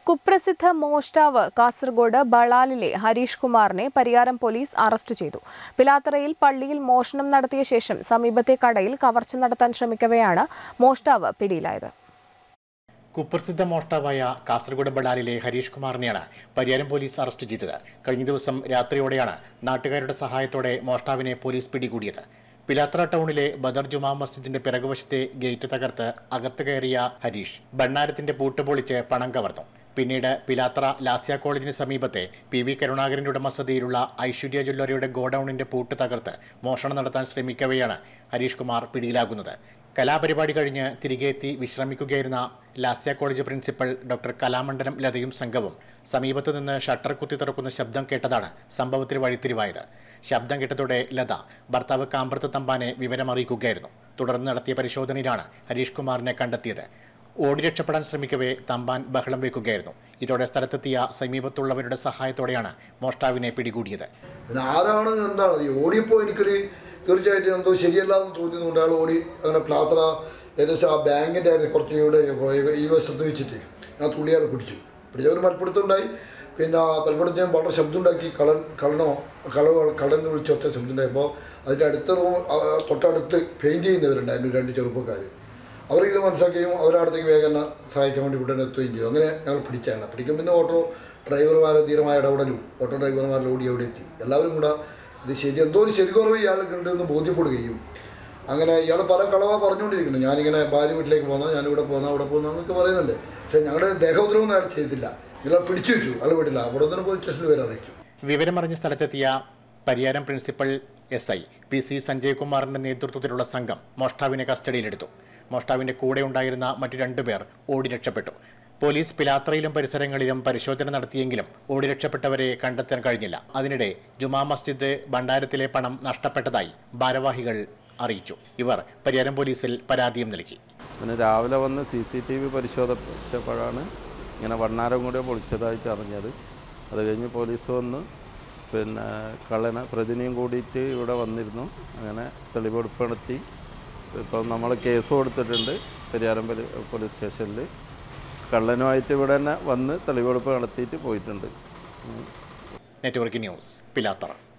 കുപ്രസിദ്ധ മോഷ്ടാവ് കാസർഗോഡ് ബളാലിലെ ഹരീഷ് കുമാറിനെ പരിയാരം പോലീസ് അറസ്റ്റ് ചെയ്തു പിലാത്തറയിൽ പള്ളിയിൽ മോഷണം നടത്തിയ ശേഷം സമീപത്തെ കടയിൽ കവർച്ച നടത്താൻ ശ്രമിക്കവെയാണ് മോഷ്ടാവ് പിടിയിലായത് കുപ്രസിദ്ധ മോഷ്ടാവായ കാസർഗോഡ് ബളാലിലെ ഹരീഷ് കുമാറിനെയാണ് പരിയാരം പോലീസ് അറസ്റ്റ് ചെയ്തത് കഴിഞ്ഞ ദിവസം രാത്രിയോടെയാണ് നാട്ടുകാരുടെ സഹായത്തോടെ മോഷ്ടാവിനെ പോലീസ് പിടികൂടിയത് പിലാത്ര ടൗണിലെ ബദർ ജുമാ മസ്ജിദിന്റെ പിറകുവശത്തെ ഗേറ്റ് തകർത്ത് അകത്ത് കയറിയ ഹരീഷ് ഭണ്ണാരത്തിന്റെ പൂട്ട് പൊളിച്ച് പണം കവർന്നു പിന്നീട് പിലാത്ര ലാസ്യ കോളേജിന് സമീപത്തെ പി വി കരുണാകരന്റെ ഉടമസ്ഥതയിലുള്ള ഐശ്വര്യ ജ്വല്ലറിയുടെ ഗോഡൌണിന്റെ പൂട്ട് തകർത്ത് മോഷണം നടത്താൻ ശ്രമിക്കവെയാണ് ഹരീഷ് കുമാർ പിടിയിലാകുന്നത് കലാപരിപാടി കഴിഞ്ഞ് തിരികെ എത്തി വിശ്രമിക്കുകയായിരുന്ന Lasya college principal doctor Kalamandalam ലതയും സംഘവും സമീപത്തു നിന്ന് ഷട്ടർ കുത്തി തുറക്കുന്ന ശബ്ദം കേട്ടതാണ് സംഭവത്തിന് വഴിത്തിരിവായത് ശബ്ദം കേട്ടതോടെ ലത ഭർത്താവ് കാമ്പ്രത്ത് തമ്പാനെ വിവരമറിയിക്കുകയായിരുന്നു തുടർന്ന് നടത്തിയ പരിശോധനയിലാണ് ഹരീഷ് കുമാറിനെ കണ്ടെത്തിയത് ഓടി രക്ഷപ്പെടാൻ ശ്രമിക്കവേ തമ്പാൻ ബഹളം വെക്കുകയായിരുന്നു ഇതോടെ സ്ഥലത്തെത്തിയ സമീപത്തുള്ളവരുടെ സഹായത്തോടെയാണ് മോഷ്ടാവിനെ പിടികൂടിയത് പിന്നെ ആരാണ് എന്താണ് ഈ ഓടിയപ്പോൾ എനിക്കൊരു തീർച്ചയായിട്ടും എന്തോ ശരിയല്ല എന്ന് തോന്നിയതുകൊണ്ട് അയാൾ ഓടി അങ്ങനെ പ്ലാത്ര ഏകദേശം ആ ബാങ്കിൻ്റെ അത് കുറച്ച് ഇവിടെ ഈ വശത്ത് വെച്ചിട്ട് ഞാൻ തുള്ളിയാൾ പിടിച്ചു പിടിച്ചവർ മൽപ്പിടുത്തുണ്ടായി പിന്നെ മൽപ്പിടുത്ത് വളരെ ശബ്ദം ഉണ്ടാക്കി കളൻ കളനോ കളവ് കളന്ന് വിളിച്ച് ഒറ്റ ശബ്ദം ഉണ്ടായപ്പോൾ അതിൻ്റെ അടുത്ത റൂം ആ, തൊട്ടടുത്ത് പെയിൻറ്റ് ചെയ്യുന്നവരുണ്ടായിരുന്നു രണ്ട് ചെറുപ്പക്കാർ അവർക്ക് മനസ്സിലാക്കുകയും അവരടുത്തേക്ക് വേഗം എന്നെ സഹായിക്കാൻ വേണ്ടി ഇവിടെ എത്തുകയും ചെയ്തു അങ്ങനെ ഞങ്ങൾ പിടിച്ചാണ് പിടിക്കും പിന്നെ ഓട്ടോ ഡ്രൈവർമാരെ ധീരമായ ഇടപെടലും ഓട്ടോ ഡ്രൈവർമാരുടെ ഓടി അവിടെ എത്തി എല്ലാവരും കൂടെ ഇത് ശരി എന്തോ ഒരു ശരിക്കുറവ് ഇയാൾക്ക് ഉണ്ടെന്ന് ബോധ്യപ്പെടുകയും അങ്ങനെ ഇയാൾ പല കളവാ പറഞ്ഞുകൊണ്ടിരിക്കുന്നു ഞാനിങ്ങനെ ഭാര്യ വീട്ടിലേക്ക് പോകുന്ന ഞാനിവിടെ പോകുന്ന അവിടെ പോകുന്ന എന്നൊക്കെ പറയുന്നുണ്ട് പക്ഷേ ഞങ്ങളുടെ ദേഹോദ്രവൊന്നും അയാൾ ചെയ്തില്ല ഇയാളെ പിടിച്ചു വെച്ചു അയാൾ വിടില്ല അവിടെ നിന്ന് പോലീസ് സ്റ്റേഷനിൽ വരെ അറിയിച്ചു വിവരമറിഞ്ഞ സ്ഥലത്തെത്തിയ Pariyaram principal S I P C Sanjay കുമാറിന്റെ നേതൃത്വത്തിലുള്ള സംഘം മോഷ്ടാവിനെ കസ്റ്റഡിയിലെടുത്തു മോഷ്ടാവിന്റെ കൂടെ ഉണ്ടായിരുന്ന മറ്റു രണ്ടുപേർ ഓടി രക്ഷപ്പെട്ടു പോലീസ് പിലാത്രയിലും പരിസരങ്ങളിലും പരിശോധന നടത്തിയെങ്കിലും ഓടി രക്ഷപ്പെട്ടവരെ കണ്ടെത്താൻ കഴിഞ്ഞില്ല അതിനിടെ ജുമാ മസ്ജിദ് ഭണ്ഡാരത്തിലെ പണം നഷ്ടപ്പെട്ടതായി ഭാരവാഹികൾ അറിയിച്ചു ഇവർ പരിയാരം പോലീസിൽ പരാതിയും നൽകി പിന്നെ രാവിലെ വന്ന് സി സി ടി വി പരിശോധിച്ചപ്പോഴാണ് ഇങ്ങനെ വണ്ണാരം കൂടെ പൊളിച്ചതായിട്ട് അറിഞ്ഞത് അത് കഴിഞ്ഞ് പോലീസ് വന്ന് പിന്നെ കള്ളനെ പ്രതിനിയും കൂടിയിട്ട് ഇവിടെ വന്നിരുന്നു അങ്ങനെ തെളിവെടുപ്പ് നടത്തി ഇപ്പം നമ്മൾ കേസ് കൊടുത്തിട്ടുണ്ട് പെരിയാരം പോലീ- പോലീസ് സ്റ്റേഷനിൽ കള്ളനുമായിട്ട് ഇവിടെ തന്നെ വന്ന് തെളിവെടുപ്പ് നടത്തിയിട്ട് പോയിട്ടുണ്ട് ഉം. Network news Pilathara